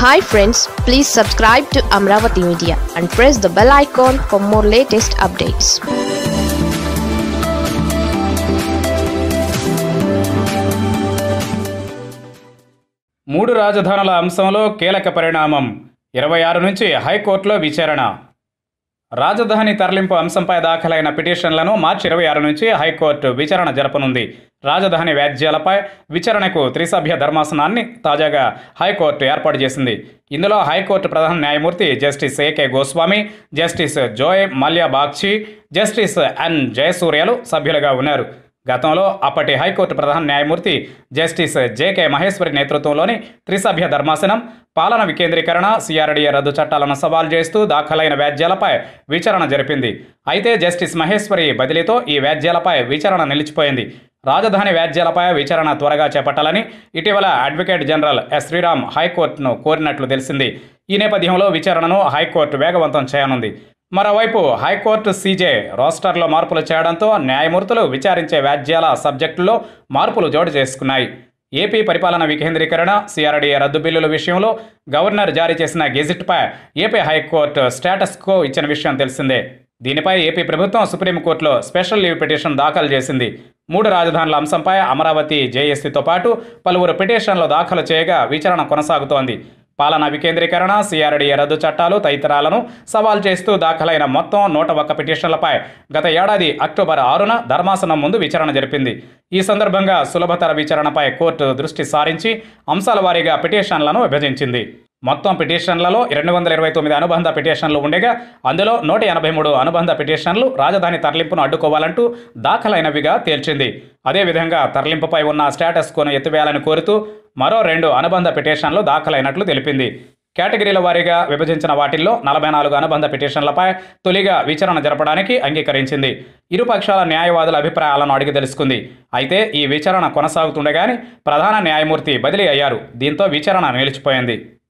hi friends please subscribe to Amaravati media and press the bell icon for more latest updates మూడు రాజధానుల అంశంలో కీలక పరిణామం ఇరవై ఆరు నుంచి హైకోర్టులో విచారణ రాజధాని తరలింపు అంశంపై దాఖలైన పిటిషన్లను మార్చి ఇరవై ఆరు నుంచి హైకోర్టు విచారణ జరపనుంది రాజధాని వ్యాజ్యాలపై విచారణకు త్రిసభ్య ధర్మాసనాన్ని తాజాగా హైకోర్టు ఏర్పాటు చేసింది ఇందులో హైకోర్టు ప్రధాన న్యాయమూర్తి justice AK Goswami justice Joymalya Bagchi justice N జయసూర్యలు సభ్యులుగా ఉన్నారు గతంలో అప్పటి హైకోర్టు ప్రధాన న్యాయమూర్తి జస్టిస్ జేకే మహేశ్వరి నేతృత్వంలోని త్రిసభ్య ధర్మాసనం పాలన వికేంద్రీకరణ సిఆర్డీఏ రద్దు చట్టాలను సవాల్ చేస్తూ దాఖలైన వ్యాజ్యాలపై విచారణ జరిపింది అయితే జస్టిస్ మహేశ్వరి బదిలీతో ఈ వ్యాజ్యాలపై విచారణ నిలిచిపోయింది రాజధాని వ్యాజ్యాలపై విచారణ త్వరగా చేపట్టాలని ఇటీవల అడ్వకేట్ జనరల్ ఎస్ శ్రీరామ్ హైకోర్టును కోరినట్లు తెలిసింది ఈ నేపథ్యంలో విచారణను హైకోర్టు వేగవంతం చేయనుంది మరోవైపు హైకోర్టు సీజే రోస్టర్లో మార్పులు చేయడంతో న్యాయమూర్తులు విచారించే వ్యాజ్యాల సబ్జెక్టులో మార్పులు జోడు చేసుకున్నాయి ఏపీ పరిపాలన వికేంద్రీకరణ సిఆర్డీఏ రద్దు బిల్లుల విషయంలో గవర్నర్ జారీ చేసిన గెజిట్పై ఏపీ హైకోర్టు స్టేటస్ కో ఇచ్చిన విషయం తెలిసిందే దీనిపై ఏపీ ప్రభుత్వం సుప్రీంకోర్టులో స్పెషల్ లీవ్ పిటిషన్ దాఖలు చేసింది మూడు రాజధానుల అంశంపై అమరావతి జేఎస్సీతో పాటు పలువురు పిటిషన్లు దాఖలు చేయగా విచారణ కొనసాగుతోంది పాలనా వికేంద్రీకరణ సిఆర్డీఏ రద్దు చట్టాలు తదితరాలను సవాల్ చేస్తూ దాఖలైన మొత్తం నూట ఒక్క పిటిషన్లపై గత ఏడాది అక్టోబర్ ఆరున ధర్మాసనం ముందు విచారణ జరిపింది ఈ సందర్భంగా సులభతర విచారణపై కోర్టు దృష్టి సారించి అంశాల వారీగా పిటిషన్లను విభజించింది మొత్తం పిటిషన్లలో రెండు వందల ఇరవై తొమ్మిది అనుబంధ పిటిషన్లు ఉండగా అందులో నూట ఎనభై మూడు అనుబంధ పిటిషన్లు రాజధాని తరలింపును అడ్డుకోవాలంటూ దాఖలైనవిగా తేల్చింది అదేవిధంగా తరలింపుపై ఉన్న స్టేటస్ కోను ఎత్తివేయాలని కోరుతూ మరో రెండు అనుబంధ పిటిషన్లు దాఖలైనట్లు తెలిపింది కేటగిరీల వారీగా విభజించిన వాటిల్లో నలభై నాలుగు అనుబంధ పిటిషన్లపై తొలిగా విచారణ జరపడానికి అంగీకరించింది ఇరుపక్షాల న్యాయవాదుల అభిప్రాయాలను అడిగి తెలుసుకుంది అయితే ఈ విచారణ కొనసాగుతుండగానే ప్రధాన న్యాయమూర్తి బదిలీ అయ్యారు దీంతో విచారణ నిలిచిపోయింది